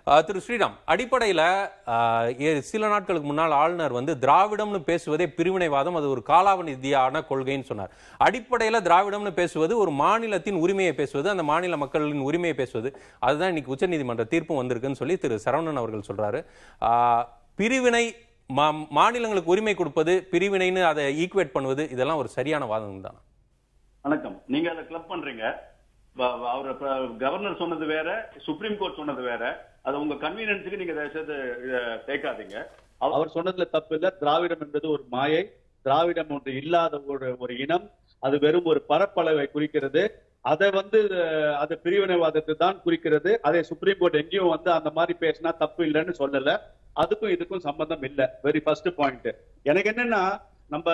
அஹ், திரு ஸ்ரீராம் அடிப்படையில அஹ், ஏ- சில நாட்களுக்கு முன்னால் ஆளுநர் வந்து திராவிடம்னு பேசுவதே பிரிவினைவாதம் அது ஒரு காலாவதியான கொள்கைன்னு சொன்னார் அடிப்படையில திராவிடம்னு பேசுவது ஒரு மாநிலத்தின் உரிமையை பேசுவது அந்த மாநில மக்களின் உரிமையை பேசுவது அதுதான் இன்னைக்கு உச்சநீதிமன்ற தீர்ப்பும் வந்திருக்குன்னு சொல்லி திரு சரவணன் அவர்கள் சொல்றாரு அஹ், பிரிவினை மா- மாநிலங்களுக்கு உரிமை கொடுப்பது பிரிவினைன்னு அதை ஈக்குவேட் பண்ணுவது இதெல்லாம் ஒரு சரியான வாதம் தான் வணக்கம் நீங்க அதை கிளப் பண்றீங்க வ- வ- அவர் ப- கவர்னர் சொன்னது வேற சுப்ரீம் கோர்ட் சொன்னது வேற அது உங்க கன்வீனியன்ஸுக்கு நீங்க தயவு செய்து இத சேர்க்காதீங்க அவர் அவர் சொன்னதுல தப்பு இல்ல திராவிடம் என்பது ஒரு மாயை திராவிடம் ஒன்று இல்லாத ஒரு ஒரு இனம் அது வெறும் ஒரு பரப்பளவை குறிக்கிறது அதை வந்து அஹ், அது பிரிவினைவாதத்தை தான் குறிக்கிறது அதை சுப்ரீம் கோர்ட் எங்கேயும் வந்து அந்த மாதிரி பேசினா தப்பு இல்லைன்னு சொல்லல அதுக்கும் இதுக்கும் சம்பந்தம் இல்ல வெரி ஃபர்ஸ்ட் பாயிண்ட் எனக்கு என்னன்னா நம்ம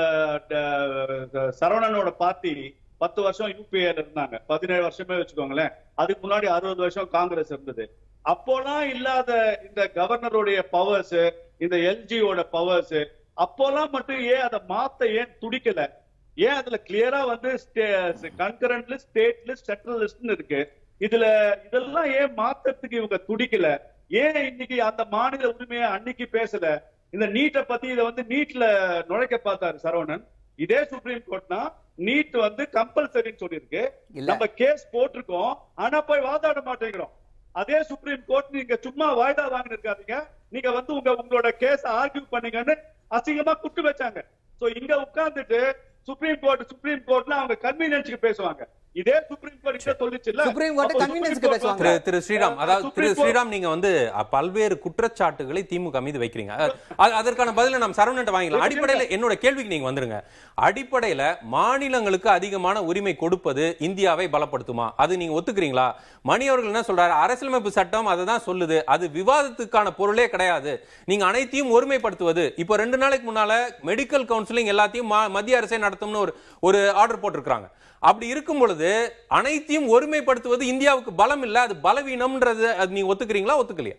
அஹ், சரவணனோட பார்ட்டி பத்து வருஷம் யூபிஏல இருந்தாங்க பதினேழு வருஷமே வச்சுக்கோங்களேன் அதுக்கு முன்னாடி அறுபது வருஷம் காங்கிரஸ் இருந்தது அப்போலாம் இல்லாத இந்த கவர்னருடைய பவர்ஸ் இந்த எல்ஜியோட பவர்ஸ் அப்போலாம் மட்டும் ஏன் அதை மாத்த ஏன் துடிக்கல ஏன் அதுல கிளியரா வந்து concurrent list state list central லிஸ்ட்னு இருக்கு இதுல இதெல்லாம் ஏன் மாத்தறதுக்கு இவங்க துடிக்கல ஏன் இன்னைக்கு அந்த மாநில உரிமையை அன்னைக்கு பேசல இந்த நீட்டை பத்தி இதை வந்து நீட்ல நுழைக்க பார்த்தாரு சரவணன் இதே சுப்ரீம் கோர்ட்னா நீட் வந்து கம்பல்சரின்னு சொல்லியிருக்கு இல்ல. நம்ம கேஸ் போட்டிருக்கோம் ஆனா போய் வாதாட மாட்டேங்கிறோம் அதே சுப்ரீம் கோர்ட் நீங்க சும்மா வாய்தா வாங்கிட்டு இருக்காதீங்க நீங்க வந்து உங்க உங்களோட கேஸ் ஆர்கியூ பண்ணீங்கன்னு அசிங்கமா குட்டு வச்சாங்க சோ இங்க உட்கார்ந்துட்டு சுப்ரீம் கோர்ட் சுப்ரீம் கோர்ட்ல அவங்க கன்வீனியன்ஸ்க்கு பேசுவாங்க இதே சுப்ரீம் கோர்ட் கிட்ட சொல்லிச்சுல்ல சுப்ரீம் கோர்ட் அப்போ convenience சுப்ரீம் க்கு கோர்ட் பேசுவாங்க. திரு திரு ஸ்ரீராம் அஹ், அதாவது திரு சுப்ரீம் கோர்ட் ஸ்ரீராம் நீங்க வந்து அஹ், பல்வேறு குற்றச்சாட்டுகளை திமுக மீது வைக்கிறீங்க அஹ், அது- அதற்கான பதில நம்ம சரவணன் வாங்கிக்கலாம் அடிப்படையில என்னோட கேள்விக்கு நீங்க வந்துருங்க அடிப்படையில மாநிலங்களுக்கு அதிகமான உரிமை கொடுப்பது இந்தியாவை பலப்படுத்துமா அது நீங்க ஒத்துக்கிறீங்களா மணி அவர்கள் என்ன சொல்றாரு அரசியலமைப்பு சட்டம் அதை தான் சொல்லுது அது விவாதத்துக்கான பொருளே கிடையாது நீங்க அனைத்தையும் ஒருமைப்படுத்துவது இப்போ ரெண்டு நாளைக்கு முன்னால மெடிக்கல் கவுன்சிலிங் எல்லாத்தையும் மா- மத்திய அரசே நடத்தும்னு ஒரு ஒரு ஆர்டர் போட்டிருக்காங்க அப்படி இருக்கும் பொழுது அனைத்தையும் ஒருமைப்படுத்துவது இந்தியாவுக்கு பலம் இல்ல அது பலவீனம்ன்றது அது நீங்க ஒத்துக்கிறீங்களா ஒத்துக்கலையா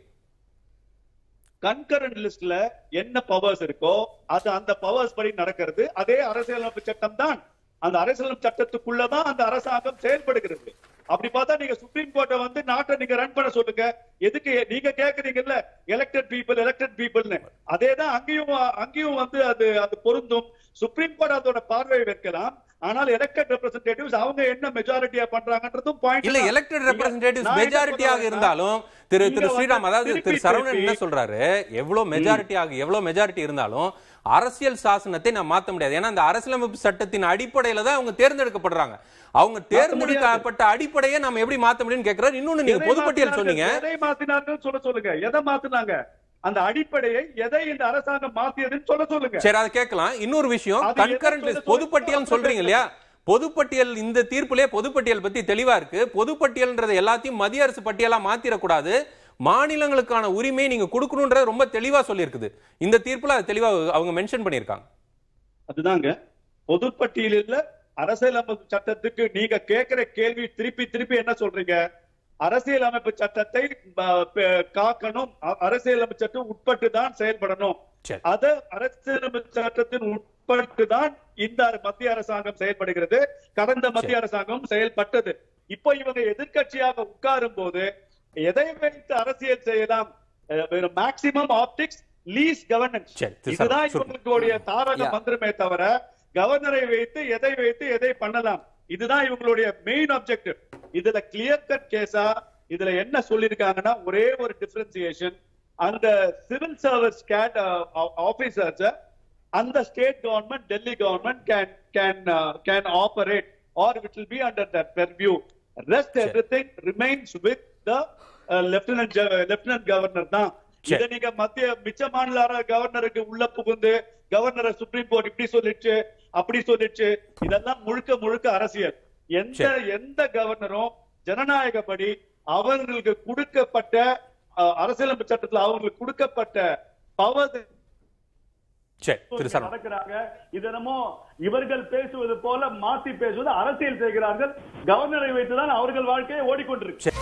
கன்கரண்ட் லிஸ்ட்ல என்ன பவர்ஸ் இருக்கோ அது அந்த பவர்ஸ் படி நடக்கிறது அதே அரசியலமைப்பு சட்டம் தான் அந்த அரசியலமைப்பு சட்டத்துக்குள்ளதான் அந்த அரசாங்கம் செயல்படுகிறது அப்படி பார்த்தா நீங்க சுப்ரீம் கோர்ட்டை வந்து நாட்டை நீங்க ரன் பண்ண சொல்லுங்க எதுக்கு நீங்க கேக்குறீங்கல்ல எலெக்டட் பீப்புள் எலெக்டட் பீப்புள்னு அதே தான் அங்கேயும் அங்கேயும் வந்து அது அது பொருந்தும் சுப்ரீம் கோர்ட் அதோட பார்வை வைக்கலாம் ஆனால் எலெக்டட் ரெப்ரசன்டேட்டிவ்ஸ் அவங்க என்ன மெஜாரிட்டியா பண்றாங்கன்றதும் பாயிண்ட் இல்ல எலெக்டட் ரெப்ரசன்டேட்டிவ்ஸ் மெஜாரிட்டியாக இருந்தாலும் திரு திரு ஸ்ரீராம் அதாவது திரு சரவணன் என்ன சொல்றாரு எவ்வளவு மெஜாரிட்டி ஆக எவ்வளவு மெஜாரிட்டி இருந்தாலும் அரசியல் சாசனத்தை நான் மாத்த முடியாது ஏன்னா அந்த அரசியலமைப்பு சட்டத்தின் அடிப்படையில தான் அவங்க தேர்ந்தெடுக்கப்படுறாங்க அவங்க தேர்ந்தெடுக்கப்பட்ட அடிப்படையை நம்ம எப்படி மாத்த முடியும்னு கேக்குறாரு இன்னொன்னு நீங்க பொதுப்பட்டியல் சொன்னீங்க எதை மாத்தினார்கள் சொல்ல சொல்லுங்க எதை மாத்தினாங்க அந்த அடிப்படையை எதை இந்த அரசாங்கம் மாத்தியதுன்னு சொல்ல சொல்லுங்க சரி அதை கேட்கலாம் இன்னொரு விஷயம் அது கன்கரண்ட் என்ன லிஸ்ட் சொல்ல- பொதுப்பட்டியல் சொல்றீங்க இல்லையா பொதுப்பட்டியல் இந்த தீர்ப்புலயே பொதுப்பட்டியல் பத்தி தெளிவா இருக்கு பொதுப்பட்டியல்ன்றது எல்லாத்தையும் மத்திய அரசு பட்டியலா மாத்திரக்கூடாது மாநிலங்களுக்கான உரிமையை நீங்க கொடுக்கணும்ன்றது ரொம்ப தெளிவா சொல்லியிருக்குது இந்த தீர்ப்புல அது தெளிவா அவங்க மென்ஷன் பண்ணியிருக்காங்க அதுதாங்க பொதுப்பட்டியலில் அரசியலமைப்பு சட்டத்துக்கு நீங்க கேட்கிற கேள்வி திருப்பி திருப்பி என்ன சொல்றீங்க அரசியலமைப்பு சட்டத்தை ப- ப- காக்கணும் அ- அரசியலமைப்பு சட்டம் உட்பட்டு தான் செயல்படணும் சரி. அத அரசியலமைப்பு சட்டத்தின் உட்பட்டு தான் இந்த மத்திய அரசாங்கம் செயல்படுகிறது கடந்த மத்திய அரசாங்கம் செயல்பட்டது இப்போ இவங்க எதிர்க்கட்சியாக உட்காரும் போது எதை வைத்து அரசியல் செய்யலாம் மேக்சிமம் ஆப்டிக்ஸ் லீஸ் கவர்னன்ஸ் சரி, திரு இதுதான் சரவணன், இவங்களுடைய தாரக Yeah. மந்திரமே தவிர கவர்னரை வைத்து எதை வைத்து எதை பண்ணலாம் இதுதான் இவங்களுடைய மெயின் ஆப்ஜெக்டிவ் இதுல கிளியர் கட் கேஸா இதுல என்ன சொல்லிருக்காங்கன்னா ஒரே ஒரு டிஃபரன்சியேஷன் அந்த சிவில் சர்வீஸ் கேட் ஆபீசர்ஸ் அந்த state government Delhi government can can can operate or it will be under that purview rest everything remains with the lieutenant lieutenant governor தான் சரி. இதை நீங்க மத்திய மிச்ச மாநில அர- கவர்னருக்கு உள்ள புகுந்து கவர்னரை சுப்ரீம் கோர்ட் இப்படி சொல்லிடுச்சு அப்படி சொல்லிடுச்சு இதெல்லாம் முழுக்க முழுக்க அரசியல் எந்த சரி. எந்த கவர்னரும் ஜனநாயகப்படி அவர்களுக்கு கொடுக்கப்பட்ட அஹ், அரசியலமைப்பு சட்டத்துல அவங்களுக்கு கொடுக்கப்பட்ட பவர் சரி திரு சரவணன் நடக்கிறாங்க இதனமோ இவர்கள் பேசுவது போல மாத்தி பேசுவது அரசியல் செய்கிறார்கள் கவர்னரை வைத்துதான் அவர்கள் வாழ்க்கையை ஓடிக்கொண்டிருக்கு